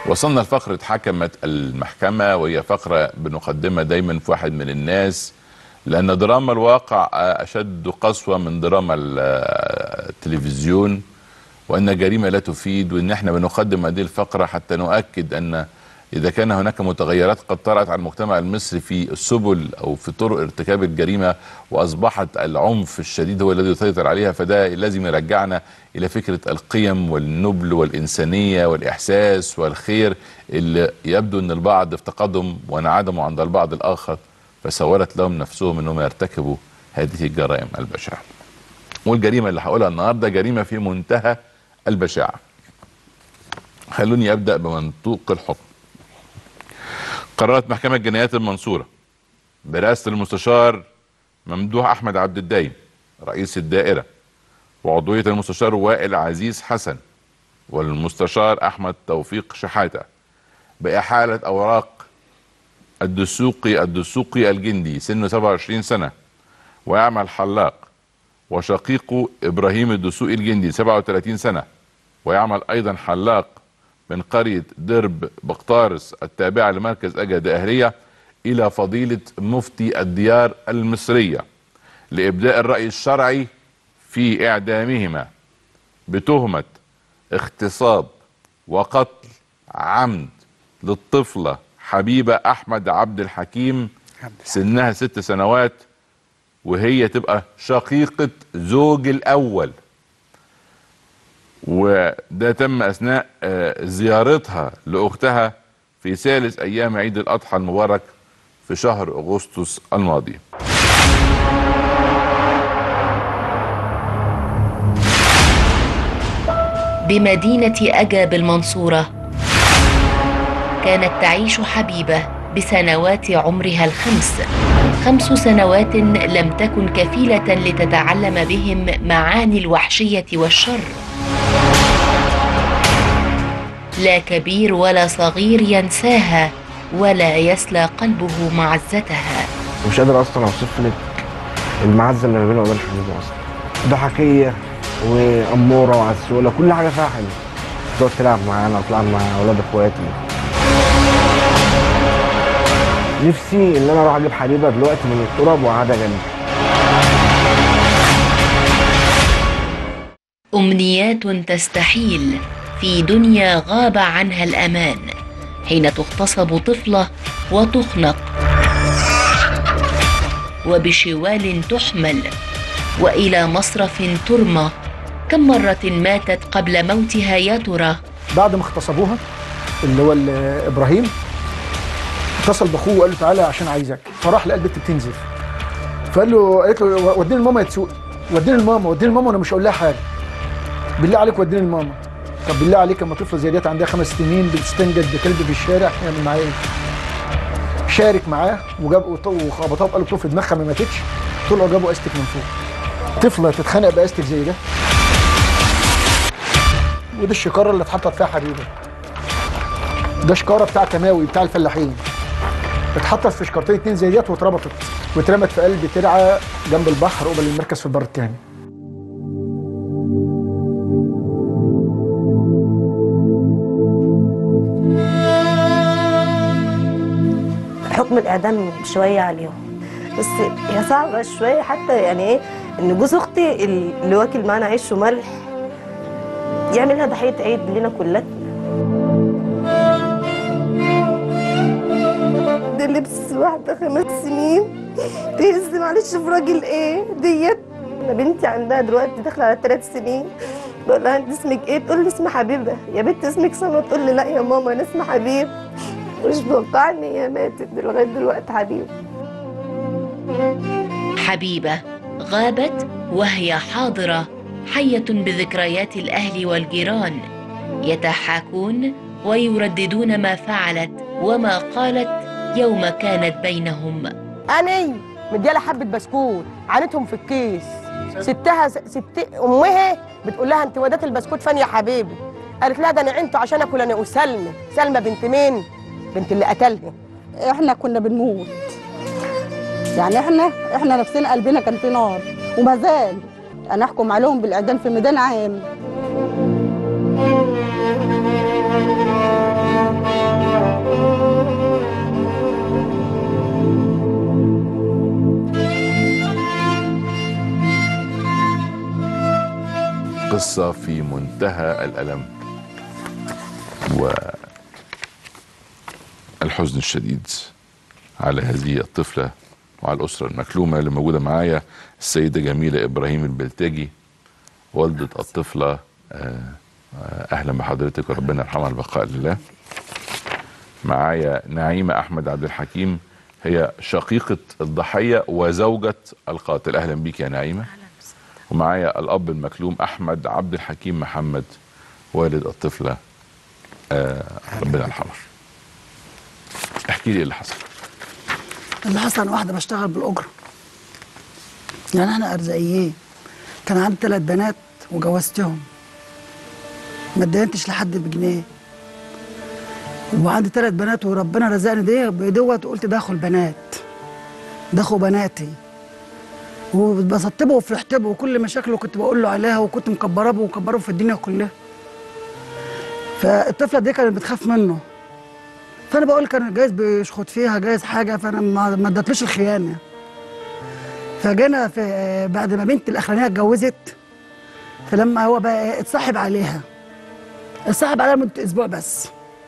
وصلنا لفقرة حكمت المحكمة وهي فقرة بنقدمها دايما في واحد من الناس لأن دراما الواقع أشد قسوة من دراما التلفزيون وأن جريمة لا تفيد وأن احنا بنقدم هذه الفقرة حتى نؤكد أن إذا كان هناك متغيرات قد طرأت على المجتمع المصري في السبل أو في طرق ارتكاب الجريمة وأصبحت العنف الشديد هو الذي يسيطر عليها فده لازم يرجعنا إلى فكرة القيم والنبل والإنسانية والإحساس والخير اللي يبدو أن البعض افتقدهم وانعدموا عند البعض الآخر فسولت لهم نفسهم أنهم يرتكبوا هذه الجرائم البشعة والجريمة اللي هقولها النهاردة جريمة في منتهى البشاعة خلوني أبدأ بمنطوق الحكم قررت محكمة جنايات المنصورة برئاسة المستشار ممدوح أحمد عبد الدايم رئيس الدائرة وعضوية المستشار وائل عزيز حسن والمستشار أحمد توفيق شحاتة بإحالة أوراق الدسوقي الدسوقي الجندي سنه 27 سنة ويعمل حلاق وشقيقه إبراهيم الدسوقي الجندي 37 سنة ويعمل أيضا حلاق من قرية درب بقطارس التابعة لمركز أجد أهلية إلى فضيلة مفتي الديار المصرية لإبداء الرأي الشرعي في إعدامهما بتهمة اغتصاب وقتل عمد للطفلة حبيبة أحمد عبد الحكيم سنها ست سنوات وهي تبقى شقيقة زوج الأول وده تم اثناء زيارتها لاختها في ثالث ايام عيد الاضحى المبارك في شهر اغسطس الماضي. بمدينة أجا بالمنصورة كانت تعيش حبيبة بسنوات عمرها الخمس خمس سنوات لم تكن كفيلة لتتعلم بهم معاني الوحشية والشر لا كبير ولا صغير ينساها ولا يسلى قلبه معزتها مش قادر اصلا اوصف لك المعزه اللي ما بيني وبين حبيبي اصلا ضحكيه واموره وعسوله كل حاجه فيها حلوه تقعد تلعب معانا وتلعب مع اولاد اخواتي نفسي ان انا اروح اجيب حبيبه دلوقتي من التراب واقعدها جنبي امنيات تستحيل في دنيا غاب عنها الامان حين تغتصب طفله وتخنق وبشوال تحمل والى مصرف ترمى كم مره ماتت قبل موتها يا ترى بعد ما اغتصبوها اللي هو ال- ابراهيم اتصل باخوه وقال له تعالى عشان عايزك فراح لقى البت بتنزف فقال له قالت له وديني لماما يا تسوق وديني لماما وديني لماما وانا مش هقول لها حاجه بالله عليك وديني لماما طب بالله عليك اما طفله زي ديت عندها خمس سنين بتستنجد بكلب في الشارع يعمل معاه ايه؟ شارك معاه وجاب وخبطها وقال له طفل دماغها ما ماتتش طلعوا جابوا استك من فوق طفله تتخانق باستك زي ده ودي الشكاره اللي اتحطت فيها حبيبه ده شكاره بتاع كماوي بتاع الفلاحين اتحطت في شكارتين اتنين زي ديت واتربطت واترمت في قلب ترعه جنب البحر قبل المركز في البر التاني حكم الاعدام شويه عليهم بس هي صعبه شويه حتى يعني ايه ان جوز اختي اللي واكل معانا عيش وملح يعملها ضحيه عيد لنا كلنا ده لبس واحده خمس سنين تهز معلش في راجل ايه ديت انا بنتي عندها دلوقتي داخله على ثلاث سنين بقول لها انت اسمك ايه تقول لي اسمي حبيبه يا بنت اسمك سما تقول لي لا يا ماما انا اسمي حبيب مش توقعني هي ماتت لغايه دلوقتي حبيب حبيبه غابت وهي حاضره حيه بذكريات الاهل والجيران يتحاكون ويرددون ما فعلت وما قالت يوم كانت بينهم اني مديالها حبه بسكوت عانتهم في الكيس ستها ست امها بتقول لها انت ودات البسكوت فين يا حبيبي قالت لها ده انا عينته عشان اكل انا وسلمى سلمى بنت مين بنت اللي قتلها احنا كنا بنموت يعني احنا احنا نفسنا قلبنا كان في نار وما زال انا احكم عليهم بالاعدام في ميدان عام قصة في منتهى الألم والحزن الشديد على هذه الطفلة وعلى الأسرة المكلومة اللي موجودة معايا السيدة جميلة إبراهيم البلتاجي والدة الطفلة آه، آه، أهلا بحضرتك وربنا يرحمها البقاء لله معايا نعيمة أحمد عبد الحكيم هي شقيقة الضحية وزوجة القاتل أهلا بيك يا نعيمة ومعايا الأب المكلوم أحمد عبد الحكيم محمد والد الطفلة آه ربنا يرحمها احكي لي إيه اللي حصل اللي حصل أنا واحدة بشتغل بالأجرة يعني احنا أرزاقيين كان عندي ثلاث بنات وجوزتهم ما اتدينتش لحد بجنيه وعندي ثلاث بنات وربنا رزقني دي بدوت قلت ده اخو البنات ده اخو بناتي وبسطبه وفرحت به وكل مشاكله كنت بقول له عليها وكنت مكبره به ومكبره في الدنيا كلها فالطفله دي كانت بتخاف منه فانا بقول كان جايز بيشخط فيها جايز حاجه فانا ما ما ادتلوش الخيانه فجينا في بعد ما بنتي الاخرانيه اتجوزت فلما هو بقى اتصاحب عليها اتصاحب عليها لمده اسبوع بس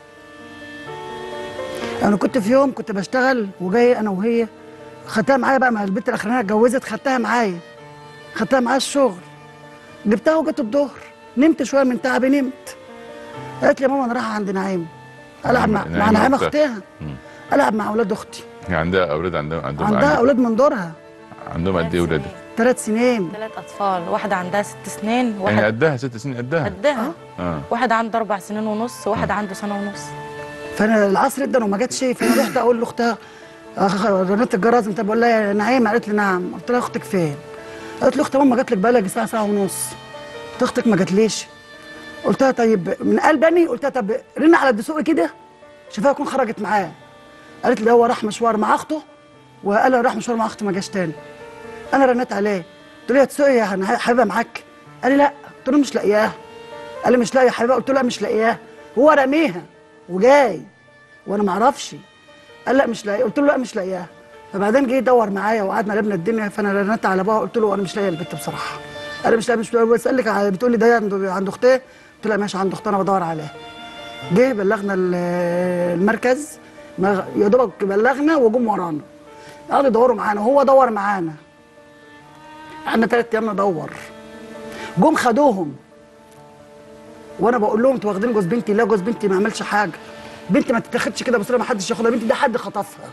انا كنت في يوم كنت بشتغل وجاي انا وهي خدتها معايا بقى مع البنت الاخرانيه اتجوزت خدتها معايا خدتها معايا الشغل جبتها وجت الظهر نمت شويه من تعبي نمت قالت لي يا ماما انا رايحه عند نعيم العب مع نعيمة مع نعيمه أختها. اختها مم. العب مع اولاد اختي هي عندها أولاد عندهم عندهم عندها عندهم- اولاد من دورها عندهم قد إيه أولاد؟ ثلاث سنين ثلاث اطفال واحده عندها ست سنين يعني واحد قدها ست سنين قدها قدها اه واحد عنده اربع سنين ونص وواحد عنده سنه ونص فانا العصر ادن وما جاتش فانا رحت اقول لاختها أخ- رنت الجرس انت بقول لها يا نعيم قالت لي نعم قلت لها اختك فين؟ قالت لي اختي ماما جات لك بقالها ساعه ساعه ونص قلت اختك ما جاتليش قلت لها طيب من قلبني قلت لها طب رن على الدسوقي كده شوفها تكون خرجت معاه قالت لي هو راح مشوار مع اخته وقال لها راح مشوار مع اخته ما جاش تاني انا رنيت عليه قلت له يا دسوقي يا أنا حبيبه معاك قال لي لا قلت له مش لاقياها قال لي مش لاقي يا حبيبه قلت له لا مش لاقياها هو رميها وجاي وانا ما اعرفش قال لا مش لاقي قلت له لا مش لاقياها فبعدين جه يدور معايا وقعدنا لبنا الدنيا فانا رنيت على بابا قلت له انا مش لاقي البت بصراحه قال لي مش لاقي مش لاقي بسالك على- بتقول لي ده عند عند اختي قلت له لا ماشي عند اختي انا بدور عليها جه بلغنا ال- المركز ما- يا دوبك بلغنا وجم ورانا قعدوا يدوروا معانا وهو دور معانا قعدنا ثلاث ايام ندور جم خدوهم وانا بقول لهم انتوا واخدين جوز بنتي لا جوز بنتي ما عملش حاجه بنتي ما تتاخدش كده بصيره ما حدش ياخدها بنتي ده حد خطفها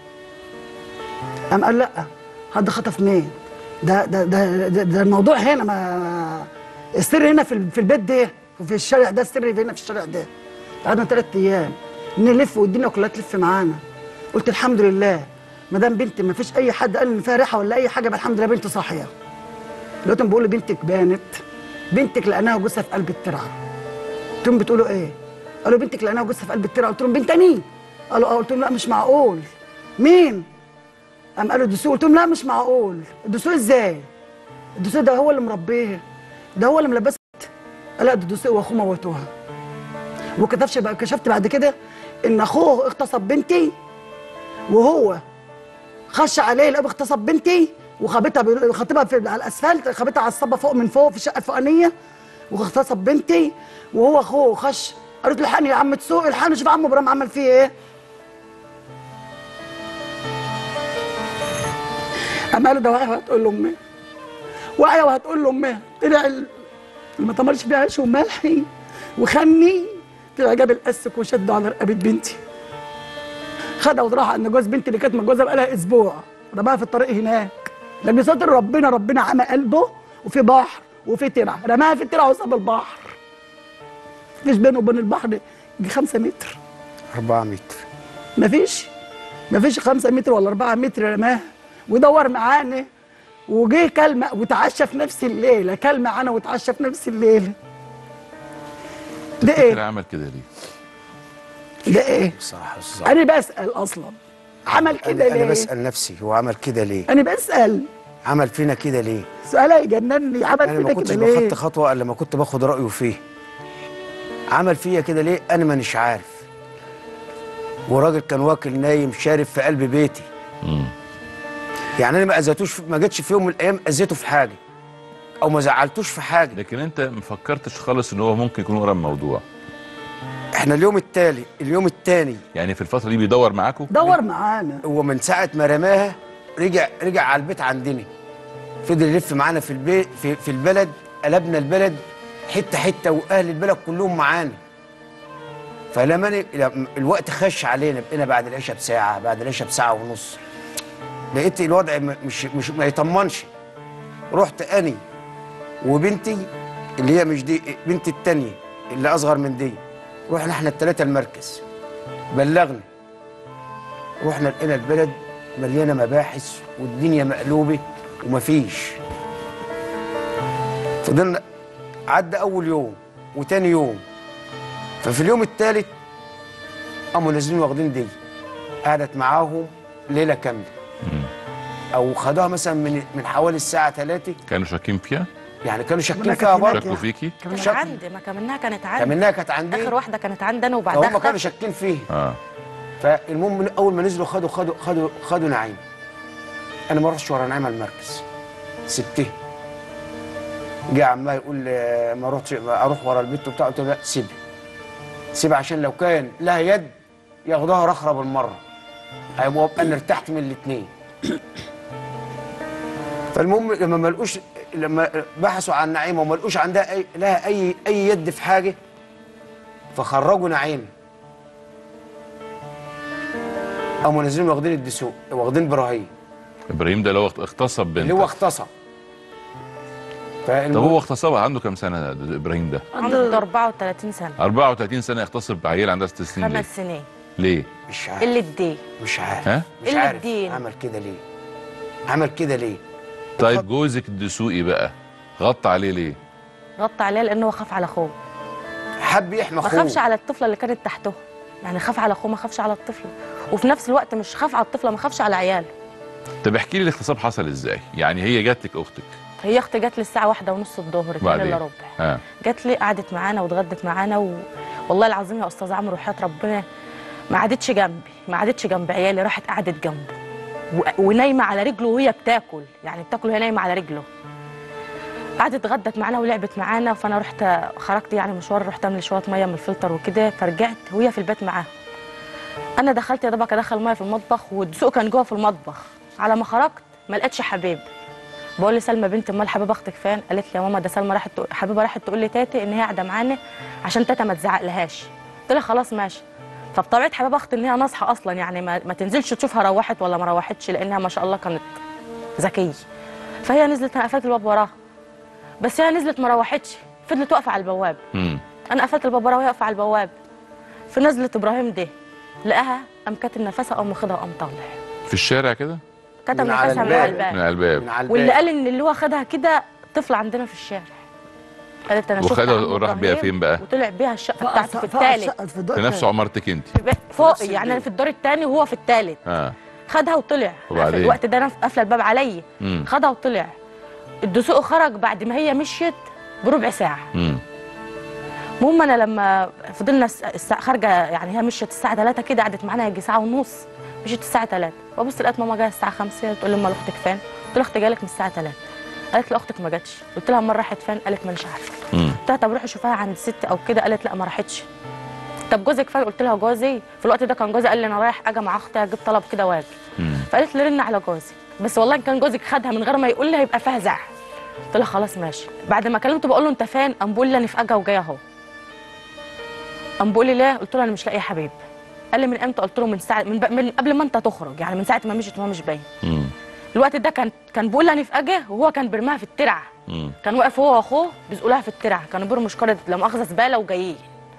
قام قال لا حد خطف مين ده ده ده, ده, ده الموضوع هنا ما السر هنا في ال- في البيت ده وفي الشارع ده السر هنا في الشارع ده قعدنا ثلاث ايام نلف والدنيا كلها تلف معانا قلت الحمد لله ما دام بنتي ما فيش اي حد قال ان فيها ريحه ولا اي حاجه يبقى الحمد لله بنتي صاحيه دلوقتي بقول لبنتك بانت بنتك لقيناها جثه في قلب الترعه قلت لهم بتقولوا ايه؟ قالوا بنتك لقيناها جثه في قلب الترعه قلت لهم بنت مين؟ قالوا اه قلت لهم لا مش معقول مين؟ قام قالوا الدسوق قلت لهم لا مش معقول الدسوق ازاي؟ الدسوق ده هو اللي مربيه ده هو اللي ملبسها لا ده الدسوق واخوه موتوها وكتفش بقى كشفت بعد كده ان اخوه اغتصب بنتي وهو خش عليه لقى اغتصب بنتي وخابتها بي- خاطبها في على الاسفلت خابتها على الصبه فوق من فوق في الشقه الفوقانيه واغتصب بنتي وهو اخوه خش قالت له الحقني يا عم تسوق الحقني شوف عم ابراهيم عمل فيه ايه قام قال له ده واعيه وهتقول له امها واعيه وهتقول له امها طلع ال- اللي ما تمرش فيها عيش وملحي وخني طلع جاب الاسك وشده على رقبه بنتي خدها وراح عند جوز بنتي اللي كانت متجوزه بقالها اسبوع رماها في الطريق هناك لما يستر ربنا ربنا عمى قلبه وفي بحر وفي ترع رماها في الترع وساب البحر مفيش بينه وبين البحر يجي خمسة متر 4 متر مفيش مفيش خمسة متر ولا أربعة متر رماها ودور معانا وجه كلمة وتعشى في نفس الليلة كل معانا وتعشى في نفس الليلة ده تفتكر ايه؟ عمل كده ليه؟ ده ايه؟ بصراحه أستاذ أنا بسأل أصلا عمل كده انا, ليه؟ أنا بسال نفسي هو عمل كده ليه أنا بسأل عمل فينا كده ليه سؤال يجنني عمل انا ما فينا كنتش كده ليه؟ باخدت خطوه الا لما كنت باخد رايه فيه عمل فيا كده ليه انا مانيش عارف وراجل كان واكل نايم شارب في قلب بيتي مم. يعني انا ما اذيتوش في- ما جيتش في يوم من الايام اذيته في حاجه او ما زعلتوش في حاجه لكن انت ما فكرتش خالص ان هو ممكن يكون ورا الموضوع احنا اليوم التالي اليوم التاني يعني في الفتره دي بيدور معاكم دور معانا هو من ساعه ما رماها رجع رجع على البيت عندنا فضل يلف معانا في البيت في, في البلد قلبنا البلد حته حته واهل البلد كلهم معانا فلما ن- لما الوقت خش علينا بقينا بعد العشاء بساعه بعد العشاء بساعه ونص لقيت الوضع م- مش مش ما يطمنش رحت اني وبنتي اللي هي مش دي بنتي التانية اللي اصغر من دي رحنا احنا الثلاثه المركز بلغنا رحنا لقينا البلد مليانه مباحث والدنيا مقلوبه ومفيش فضلنا عدى اول يوم وتاني يوم ففي اليوم الثالث قاموا نازلين واخدين دي قعدت معاهم ليله كامله او خدوها مثلا من من حوالي الساعه 3 كانوا شاكين فيها يعني كانوا شاكين كانت فيها هناك برضه شكوا فيكي كانت شك- عندي ما كملناها كانت عندي كمنها كانت عندي اخر واحده كانت عندي انا وبعدها فهم كانوا اختفت. شاكين فيها اه فالمهم من اول ما نزلوا خدوا خدوا خدوا خدوا نعيم انا ما رحتش ورا نعيم المركز سبتها جه عمها يقول لي ما رحتش اروح ورا البيت بتاعه قلت له لا سيبها سيبها عشان لو كان لها يد ياخدوها رخرة بالمره هيبقى ابقى انا ارتحت من الاثنين فالمهم لما ما لقوش لما بحثوا عن نعيمه وما لقوش عندها اي لها اي اي يد في حاجه فخرجوا نعيمه قاموا نازلين واخدين الدسوق واخدين ابراهيم ابراهيم ده اللي هو اغتصب بنت اللي هو اغتصب طب فالمهم هو اغتصبها عنده كام سنه ده ابراهيم ده عنده 34 سنه 34 سنه يغتصب عيل عندها 6 سنين ليه خمس سنين ليه مش عارف قله دي مش عارف ها مش قلة عارف دين. عمل كده ليه عمل كده ليه طيب جوزك الدسوقي بقى غطى عليه ليه غطى عليها لانه هو خاف على اخوه حب يحمي ما اخوه خافش على الطفله اللي كانت تحته يعني خاف على اخوه ما خافش على الطفله وفي نفس الوقت مش خاف على الطفله ما خافش على عياله طب احكي لي الاغتصاب حصل ازاي يعني هي جات لك اختك هي اختي جات لي الساعه واحدة ونص الظهر اتنين بعدين؟ الا ربع ها جات لي قعدت معانا واتغدت معانا و... والله العظيم يا استاذ عمرو وحياه ربنا ما قعدتش جنبي ما قعدتش جنب عيالي راحت قعدت جنبه و... ونايمه على رجله وهي بتاكل يعني بتاكل وهي نايمه على رجله قعدت اتغدت معانا ولعبت معانا فانا رحت خرجت يعني مشوار رحت املي شويه ميه من الفلتر وكده فرجعت وهي في البيت معاها انا دخلت يا دوبك ادخل ميه في المطبخ والدسوق كان جوه في المطبخ على ما خرجت ما لقيتش حبيب بقول لسلمى بنت امال حبيبه اختك فين قالت لي يا ماما ده سلمى راحت تق- حبيبه راحت تقول لي تاتي ان هي قاعده معانا عشان تاتا ما تزعقلهاش قلت لها خلاص ماشي فبطبيعه حبيبه اختي ان هي ناصحه اصلا يعني ما, ما تنزلش تشوفها روحت ولا ما روحتش لانها ما شاء الله كانت ذكيه فهي نزلت انا قفلت الباب وراها بس هي نزلت ما روحتش فضلت واقفه على البواب امم انا قفلت الباب وراها وهي واقفه على البواب فنزلت ابراهيم ده لقاها قام كاتم نفسها قام واخدها وقام طالع في الشارع كده كتم من على نفسها من على الباب. من الباب على الباب من على واللي الباب قال ان اللي هو خدها كده طفل عندنا في الشارع قالت انا شفت وخدها عم وراح بيها إبراهيم فين بقى؟ وطلع بيها الشقه بتاعته في فوق الثالث الشقة في الدور في نفس التاني. عمارتك انت فوق نفس يعني انا البيت. في الدور الثاني وهو في الثالث اه خدها وطلع وبعدين؟ في الوقت ده انا قافله الباب عليا امم خدها وطلع الدسوق خرج بعد ما هي مشيت بربع ساعه امم المهم انا لما فضلنا الس- الساعه خارجه يعني هي مشيت الساعه 3 كده قعدت معانا يجي ساعه ونص مشيت الساعه 3 وابص لقيت ماما جايه الساعه 5 تقول لي امال اختك فين؟ قلت لها اختي جايه لك من الساعه 3 قالت لي اختك ما جاتش قلت لها امال راحت فين؟ قالت ما اناش عارفه امم قلت لها طب روحي شوفيها عند ست او كده قالت لا ما راحتش طب جوزك فين؟ قلت لها جوزي في الوقت ده كان جوزي قال لي انا رايح اجي مع اختي اجيب طلب كده واجي امم فقالت لي رن على جوزك بس والله إن كان جوزك خدها من غير ما يقول لي هيبقى فيها زعل قلت لها خلاص ماشي بعد ما كلمته بقول له انت فين قام بيقول لي انا في اجا وجايه اهو قام بيقول لي ليه قلت له انا مش لاقيه حبيب قال لي من امتى قلت له من ساعه من, ب... من قبل ما انت تخرج يعني من ساعه ما مشيت وهو مش باين امم الوقت ده كان كان بيقول لي انا في اجا وهو كان بيرميها في الترعه امم كان واقف هو واخوه بيزقوا في الترعه كانوا بيرموا شكاره لا مؤاخذه زباله وجايين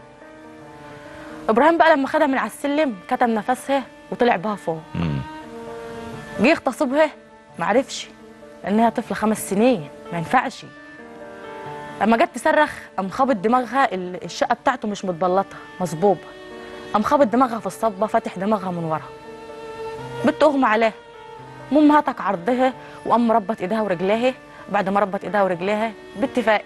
ابراهيم بقى لما خدها من على السلم كتم نفسها وطلع بها فوق امم جه يغتصبها ما عرفش لانها طفله خمس سنين ما ينفعش لما جت تصرخ قام خابط دماغها ال- الشقه بتاعته مش متبلطه مصبوبه قام خابط دماغها في الصبه فاتح دماغها من ورا بنت اغمى عليها المهم هتك عرضها وقام مربط ايديها ورجليها بعد ما ربط ايديها ورجليها بنت فاقت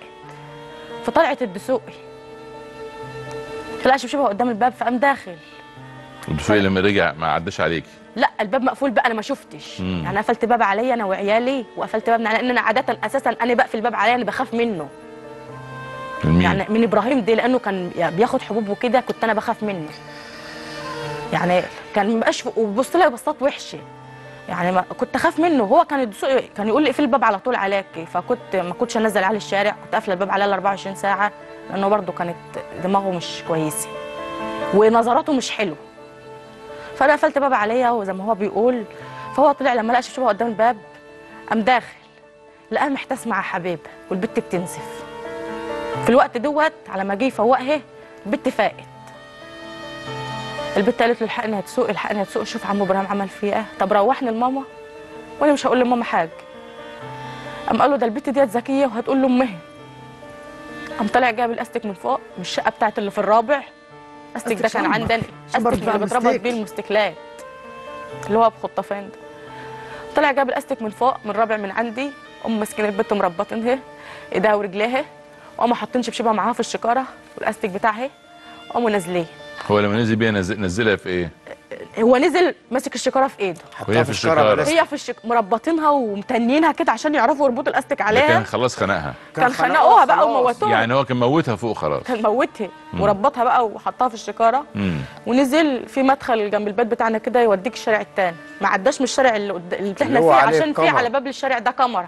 فطلعت الدسوقي طلع شبشبها قدام الباب فقام داخل والدسوقي لما رجع ما عداش عليكي لا الباب مقفول بقى انا ما شفتش مم. يعني قفلت باب عليا انا وعيالي وقفلت باب لان انا عاده اساسا انا بقفل الباب عليا انا بخاف منه من يعني من ابراهيم دي لانه كان بياخد حبوب وكده كنت انا بخاف منه يعني كان مبقاش وبص لي بصات وحشه يعني ما كنت اخاف منه هو كان يدسوق كان يقول لي اقفل الباب على طول عليك فكنت ما كنتش انزل على الشارع كنت قافله الباب عليه ال 24 ساعه لانه برضه كانت دماغه مش كويسه ونظراته مش حلوه فانا قفلت باب عليا وزي ما هو بيقول فهو طلع لما لقى شبشبه قدام الباب قام داخل لقاه محتاس مع حبيبه والبت بتنزف في الوقت دوت على ما جه يفوقها البت فاقت البت قالت له الحقني هتسوق الحقني هتسوق شوف عمو ابراهيم عمل فيه ايه طب روحني لماما وانا مش هقول لماما حاجه قام قال له ده البت ديت ذكيه وهتقول لامها قام طلع جاب الاستك من فوق من الشقه بتاعت اللي في الرابع الاستك ده كان شمبر. عندنا شمبر استك بتاع اللي بتربط المستيك. بيه المستكلات اللي هو بخطافين ده طلع جاب الاستك من فوق من الرابع من عندي ام ماسكين البت مربطينها ايديها ورجليها وقاموا حاطين شبشبها معاها في الشكاره والاستك بتاعها وقاموا نازلين هو لما نزل بيها نزل نزلها في ايه؟ هو نزل ماسك الشكاره في ايده وهي في الشكاره هي في الشك... مربطينها ومتنينها كده عشان يعرفوا يربطوا الاستك ده عليها كان خلاص خنقها كان خنقوها بقى وموتوها يعني هو كان موتها فوق خلاص كان موتها مم. وربطها بقى وحطها في الشكاره مم. ونزل في مدخل جنب البيت بتاعنا كده يوديك الشارع التاني ما عداش من الشارع اللي, قد... اللي احنا اللي هو فيه عليه عشان فيه الكاميرا. على باب الشارع ده كاميرا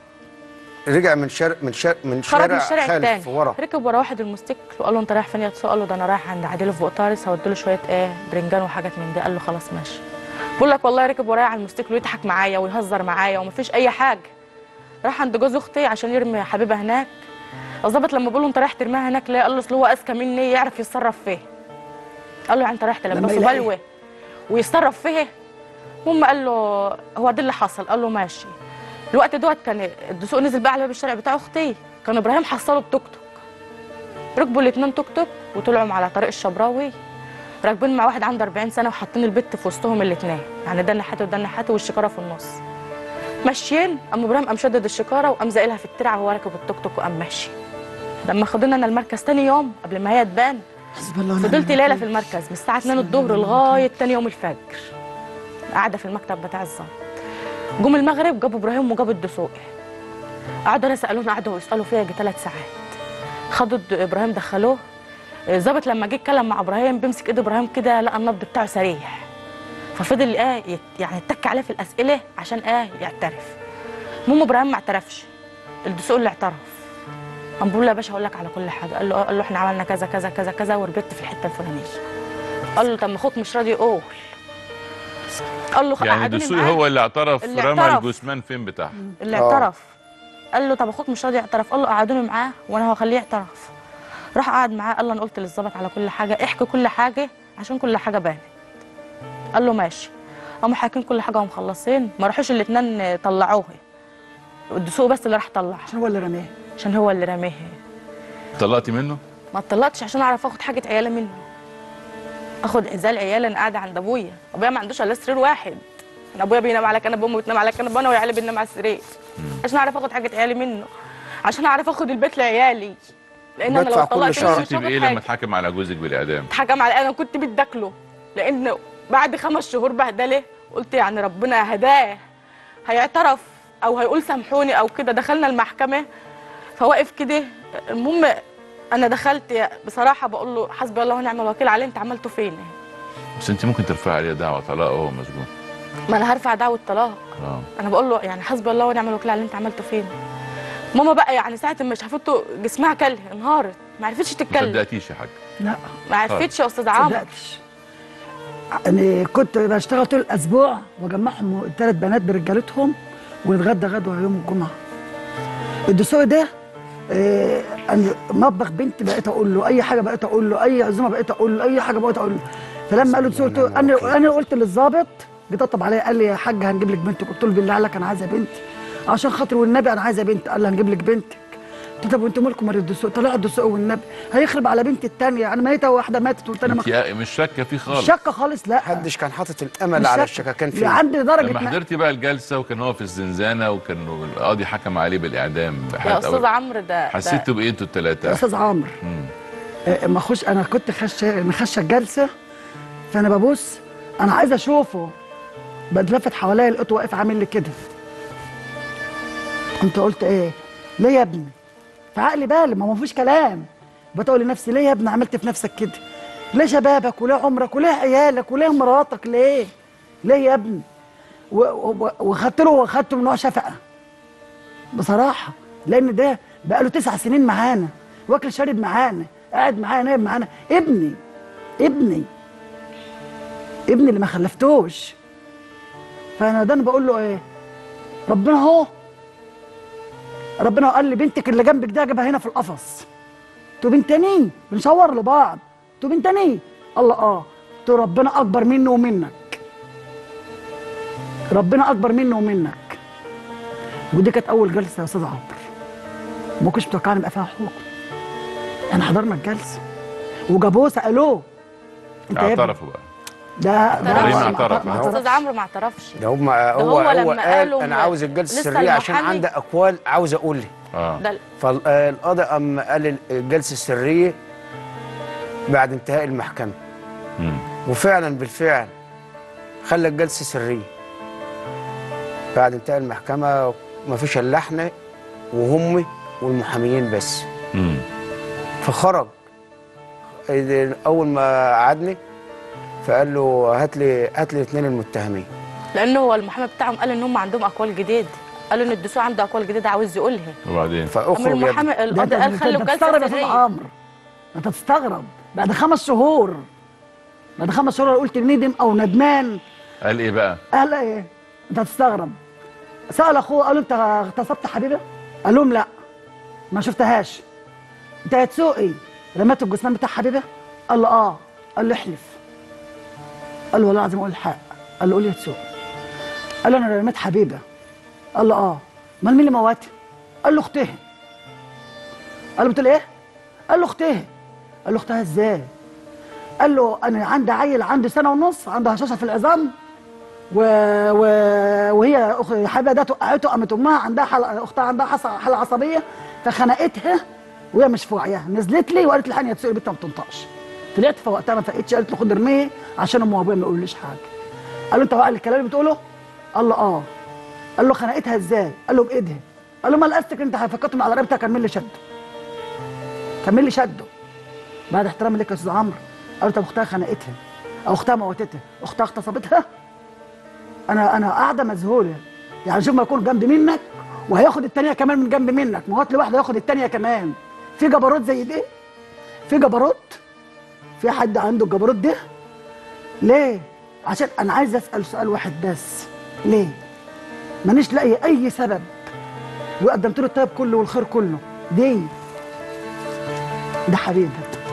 رجع من شارع من شارع من خرج من شارع الشارع خالف التاني ورا ركب ورا واحد الموتوسيكل وقال له انت رايح فين يا تسوق قال له ده انا رايح عند عادل في بقطارس هودي له شويه ايه برنجان وحاجات من دي قال له خلاص ماشي بقول لك والله ركب ورايا على الموتوسيكل ويضحك معايا ويهزر معايا ومفيش اي حاجه راح عند جوز اختي عشان يرمي حبيبها هناك الظابط لما بقول له انت رايح ترميها هناك ليه قال له اصل هو اذكى مني يعرف يتصرف فيه قال له يعني انت رايح تلبسه يلاقي. بلوه ويتصرف فيه المهم قال له هو ده اللي حصل قال له ماشي الوقت دوت كان الدسوق نزل بقى على باب الشارع بتاع اختي كان ابراهيم حصله بتوك توك ركبوا الاثنين توك توك وطلعوا على طريق الشبراوي راكبين مع واحد عنده 40 سنه وحاطين البت في وسطهم الاثنين يعني ده ناحيته وده ناحيته والشكاره في النص ماشيين قام ابراهيم قام شدد الشكاره وقام زايلها في الترعه وهو راكب التوك توك وقام ماشي لما خدونا انا المركز تاني يوم قبل ما هي تبان حسب الله ونعم فضلت الوكيل. ليله في المركز من الساعه 2 الظهر لغايه تاني يوم الفجر قاعده في المكتب بتاع الظابط جم المغرب جابوا ابراهيم وجابوا الدسوقي قعدوا ناس سالونا قعدوا يسالوا فيها يجي ثلاث ساعات خدوا الد- ابراهيم دخلوه الظابط لما جه يتكلم مع ابراهيم بيمسك ايد ابراهيم كده لقى النبض بتاعه سريع ففضل اه يت- يعني يتك عليه في الاسئله عشان اه يعترف المهم ابراهيم ما اعترفش الدسوقي اللي اعترف قام بيقول له يا باشا هقول لك على كل حاجه قال له آه. قال له احنا عملنا كذا كذا كذا كذا وربطت في الحته الفلانيه قال له طب ما اخوك مش راضي يقول قال له خ- يعني قعدوني الدسوقي معاه. هو اللي اعترف اللي رمى اعترف. الجثمان فين بتاعها اللي آه. اعترف قال له طب اخوك مش راضي يعترف قال له قعدوني معاه وانا هخليه يعترف راح قعد معاه قال له انا قلت للظابط على كل حاجه احكي كل حاجه عشان كل حاجه بانت قال له ماشي قاموا حاكين كل حاجه ومخلصين ما راحوش الاثنين طلعوه الدسوق بس اللي راح طلعها عشان هو اللي رماه عشان هو اللي رميها طلقتي منه؟ ما اتطلقتش عشان اعرف اخد حاجه عيالي منه اخد عزال عيالي انا قاعده عند ابويا ابويا ما عندوش الا سرير واحد انا ابويا بينام على كنبه امي بتنام على كنبه انا وعيالي بننام على السرير عشان اعرف اخد حاجه عيالي منه عشان اعرف اخد البيت لعيالي لان انا لو بدفع كل اتطلقت شهر. منه مش حسيتي هاخد بايه لما حاجه اتحكم على جوزك بالاعدام؟ اتحكم على انا كنت بتداكله لان بعد خمس شهور بهدله قلت يعني ربنا هداه هيعترف او هيقول سامحوني او كده دخلنا المحكمه فواقف كده المهم انا دخلت بصراحه بقول له حسبي الله ونعم الوكيل عليه انت عملته فين بس انت ممكن ترفعي عليه دعوه طلاق وهو مسجون ما انا هرفع دعوه طلاق اه انا بقول له يعني حسبي الله ونعم الوكيل على اللي انت عملته فين ماما بقى يعني ساعه ما شافته جسمها كله انهارت ما عرفتش ما تتكلم صدقتيش يا حاج لا ما عرفتش يا استاذ عمرو صدقتش انا كنت بشتغل طول الاسبوع واجمعهم الثلاث بنات برجالتهم ونتغدى غدوه يوم الجمعه الدسوقي ده آه، انا مطبخ بنتي بقيت اقول له اي حاجه بقيت اقول له اي عزومه بقيت اقول له اي حاجه بقيت اقول له فلما قالوا دسوقي قلت له- انا انا قلت للظابط بيطبطب عليا قال لي يا حاج هنجيب لك بنتك قلت له بالله عليك انا عايزه بنتي عشان خاطر والنبي انا عايزه بنت قال لي هنجيب لك بنتك قلت له طب وانتوا مالكم مريض الدسوقي طلع الدسوقي والنبي هيخرب على بنتي الثانيه يعني ميته واحده ماتت والثانيه ما انت مش شاكه فيه خالص شك خالص لا محدش كان حاطط الامل مش على شك. الشكاكين يعني فيه عندي درجه لما ما- حضرتي بقى الجلسه وكان هو في الزنزانه وكان القاضي حكم عليه بالاعدام يا بحالة استاذ أول- عمرو ده ده- حسيتوا بايه انتوا يا الثلاثه؟ استاذ عمرو آه، ما اخش انا كنت خشه مخشه الجلسه فانا ببص انا عايز اشوفه بتلفت حواليا لقيته واقف عامل لي كده كنت قلت ايه ليه يا ابني في عقلي بالي ما هو مفيش كلام بتقول لنفسي ليه يا ابني عملت في نفسك كده ليه شبابك وليه عمرك وليه عيالك وليه مراتك ليه ليه يا ابني و- و- وخدت له وخدته من نوع شفقه بصراحه لان ده بقى له تسع سنين معانا واكل شارب معانا قاعد معانا نايم معانا ابني ابني ابني اللي ما خلفتوش فانا ده انا بقول له ايه ربنا اهو ربنا قال لي بنتك اللي جنبك دي جابها هنا في القفص تو بنتني بنشاور لبعض تو بنتني الله اه تو ربنا اكبر مني ومنك ربنا اكبر مني ومنك ودي كانت اول جلسه يا استاذ عمرو ما كنتش متوقع ان يبقى فيها حكم احنا حضرنا الجلسه وجابوه سالوه انت يا ابني اعترفوا بقى ده ده إبراهيم ما- اعترف. ما- ما استاذ عمرو ما اعترفش ده هم هو هو هو لما قال قالوا انا م- عاوز الجلسه لسه السريه عشان المحامي- عندي اقوال عاوز اقولها اه ده فالقاضي قام قال الجلسه السريه بعد انتهاء المحكمه مم. وفعلا بالفعل خلى الجلسه سريه بعد انتهاء المحكمه ما فيش الا احنا وهم والمحاميين بس مم. فخرج اول ما قعدني فقال له هات لي هات لي الاثنين المتهمين لانه هو المحامي بتاعهم قال ان هم عندهم اقوال جديد قالوا ان الدسوق عنده اقوال جديده عاوز يقولها وبعدين اما فاخرج يا ابني. المحامي ده القاضي انت قال انت خلوا تستغرب يا جلسه استاذ سريه عمرو انت تستغرب بعد خمس شهور بعد خمس شهور لو قلت ندم او ندمان قال ايه بقى قال ايه انت هتستغرب سال اخوه قال له انت اغتصبت حبيبه قال لهم لا ما شفتهاش انت يا تسوقي رميت الجثمان بتاع حبيبه قال له اه قال له احلف قال له والله العظيم اقول الحق قال له قول يا تسوقي قال له انا رميت حبيبه قال له اه امال مين اللي موتها قال له اختها قال له بتقول ايه قال له اختها قال له اختها ازاي قال له انا عندي عيل عنده سنه ونص عنده هشاشه في العظام و... و... وهي أخ- حبيبه ده وقعته قامت امها عندها حل... اختها عندها حص... حاله عصبيه فخنقتها وهي مش في وعيها نزلت لي وقالت لي الحقني يا تسوقي البنت ما بتنطقش طلعت فوقتها ما فقتش قالت له خد ارميه عشان ام وابويا ما يقوليش حاجه قال له انت واعي الكلام اللي بتقوله قال له اه قال له خنقتها ازاي قال له بايدها قال له ما لقيتك انت فكرته على رقبتها كمل لي شده كمل لي شده بعد احترامي لك يا استاذ عمرو قال له طب اختها خنقتها او اختها موتتها اختها اغتصبتها انا انا قاعده مذهوله يعني شوف ما يكون جنب منك وهياخد التانية كمان من جنب منك ما هو هات لي واحده ياخد التانية كمان في جبروت زي دي في جبروت في حد عنده الجبروت ده ليه عشان انا عايز اسال سؤال واحد بس ليه مانيش لاقي اي سبب وقدمت له الطيب كله والخير كله دي ده حبيبي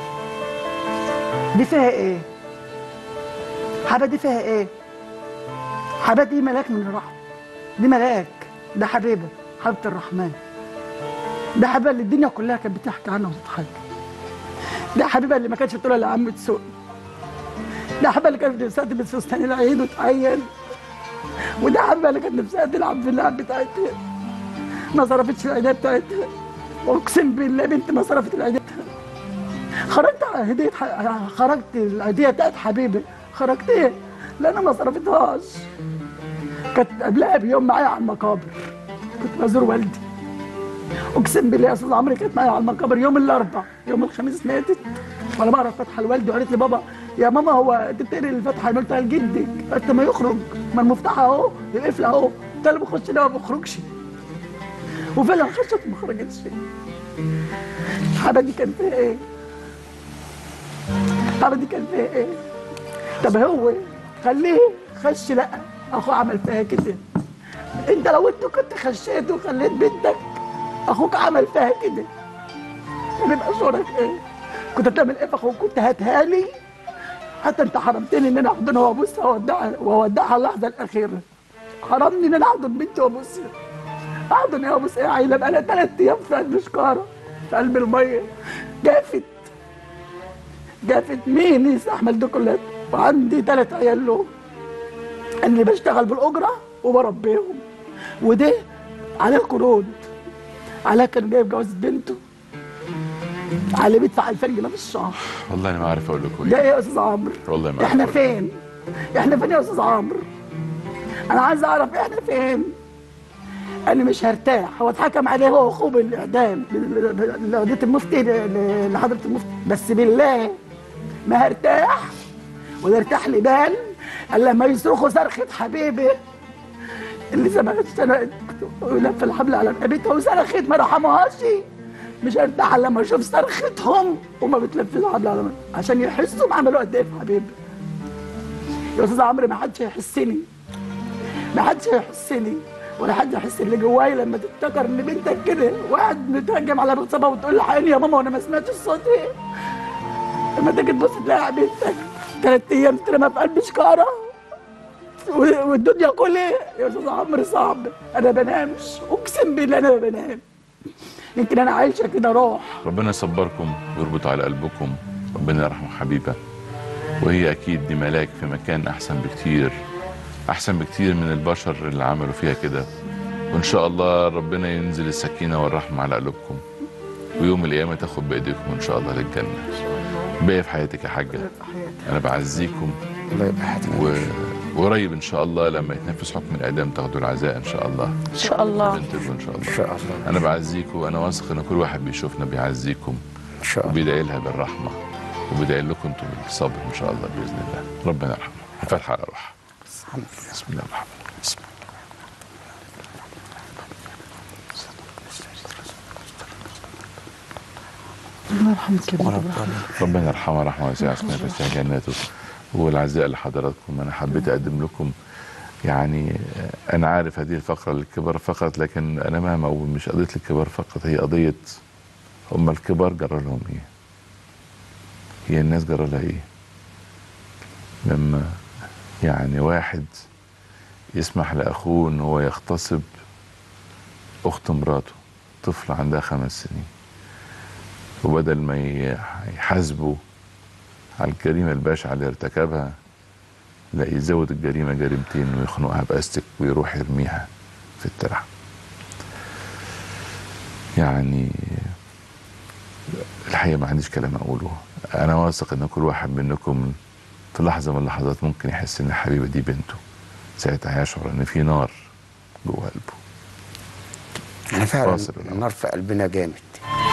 دي فيها ايه حبا دي فيها ايه حبا دي ملاك من الرحمه دي ملاك ده حبيبه حبيبه الرحمن ده حبيبه اللي الدنيا كلها كانت بتحكي عنها وتضحك ده حبيبه اللي ما كانتش بتقولها لعم تسوق ده حبيبه اللي كانت نفسها تلبس فستان العيد وتعين وده حبيبه اللي كانت نفسها تلعب في اللعب بتاعتها ما صرفتش العيديه بتاعتها اقسم بالله بنت ما صرفت العيديه خرجت على هديه ح- خرجت العيديه بتاعت حبيبي خرجت ايه؟ لان ما صرفتهاش كانت قبلها بيوم معايا على المقابر كنت بزور والدي اقسم بالله يا استاذ عمرو كانت معايا على المقابر يوم الاربعاء يوم الخميس ماتت وانا بقرا الفاتحه لوالدي وقالت لي بابا يا ماما هو انت بتقري الفاتحه اللي قلتها لجدك قالت ما يخرج ما المفتاح اهو القفل اهو قلت له بخش ده ما بخرجش وفعلا خشت ما خرجتش الحاجه دي كان فيها ايه؟ الحاجه دي كان فيها ايه؟ طب هو خليه خش لا اخوه عمل فيها كده انت لو انت كنت خشيت وخليت بنتك اخوك عمل فيها كده يبقى شعورك ايه؟ كنت هتعمل ايه في اخوك؟ كنت هاتها لي حتى انت حرمتني ان انا احضنها وابوسها واودعها واودعها اللحظه الاخيره حرمني ان انا احضن بنتي وابوسها احضن يا ابوس ايه عيله بقى لها ثلاث ايام في قلب شكاره في قلب الميه جافت جافت مين يستحمل ده كله وعندي ثلاث عيال له اني بشتغل بالاجره وبربيهم وده عليه قروض عليه كان جايب جوازة بنته على اللي بيدفع 2000 جنيه في الشهر والله انا ما عارف اقول لكم ده ايه ايه يا استاذ عمرو والله ما عارف احنا أقول. فين احنا فين يا استاذ عمرو انا عايز اعرف احنا فين انا مش هرتاح هو اتحكم عليه هو واخوه بالاعدام لقضيه المفتي ل- ل- لحضره المفتي بس بالله ما هرتاح ولا ارتاح لي بال الا لما يصرخوا صرخه حبيبي اللي زمان سنة ولف الحبل على رقبتها وصرخت ما رحموهاش مش هرتاح الا لما اشوف صرختهم وما بتلفش الحبل على رقبتها عشان يحسوا عملوا قد ايه في حبيبي يا استاذ عمرو ما حدش هيحسني ما حدش هيحسني ولا حد يحس اللي جواي لما تفتكر ان بنتك كده واحد متهجم على رصبها وتقول لها عيني يا ماما وانا ما سمعتش الصوت ايه لما تيجي تبص تلاقي بنتك ثلاث ايام ترمى في قلب شكاره و- والدنيا كلها يا استاذ عمرو صعب انا بنامش اقسم بالله انا ما بنام يمكن انا عايشه كده روح ربنا يصبركم ويربط على قلبكم ربنا يرحم حبيبه وهي اكيد دي ملاك في مكان احسن بكتير احسن بكتير من البشر اللي عملوا فيها كده وان شاء الله ربنا ينزل السكينه والرحمه على قلوبكم ويوم القيامه تاخد بايديكم ان شاء الله للجنه باقي في حياتك يا حاجه انا بعزيكم الله يبقى حياتك و... وقريب ان شاء الله لما يتنفذ حكم الاعدام تاخدوا العزاء ان شاء الله ان شاء الله بنتكم ان شاء الله ان شاء الله انا بعزيكم وانا واثق ان كل واحد بيشوفنا بيعزيكم ان شاء الله وبيدعي لها بالرحمه وبيدعي لكم انتم بالصبر ان شاء الله باذن الله ربنا يرحمها الفاتحه على روحها الحمد لله بسم الله الرحمن الرحيم بسم الله ربنا يرحمها رحمه واسعه اسمها فسيح جناته والعزاء لحضراتكم انا حبيت اقدم لكم يعني آه، انا عارف هذه الفقره للكبار فقط لكن انا مهما اقول مش قضيه الكبار فقط هي قضيه هم الكبار جرى لهم ايه هي الناس جرى لها ايه لما يعني واحد يسمح لاخوه ان هو يغتصب اخت مراته طفل عندها خمس سنين وبدل ما ي- يحاسبه على الجريمه البشعه اللي ارتكبها لا يزود الجريمه جريمتين ويخنقها باستك ويروح يرميها في الترعه يعني الحقيقه ما عنديش كلام اقوله انا واثق ان كل واحد منكم في لحظه من اللحظات ممكن يحس ان الحبيبه دي بنته ساعتها هيشعر ان في نار جوه قلبه انا فعلا فاصل. النار في قلبنا جامد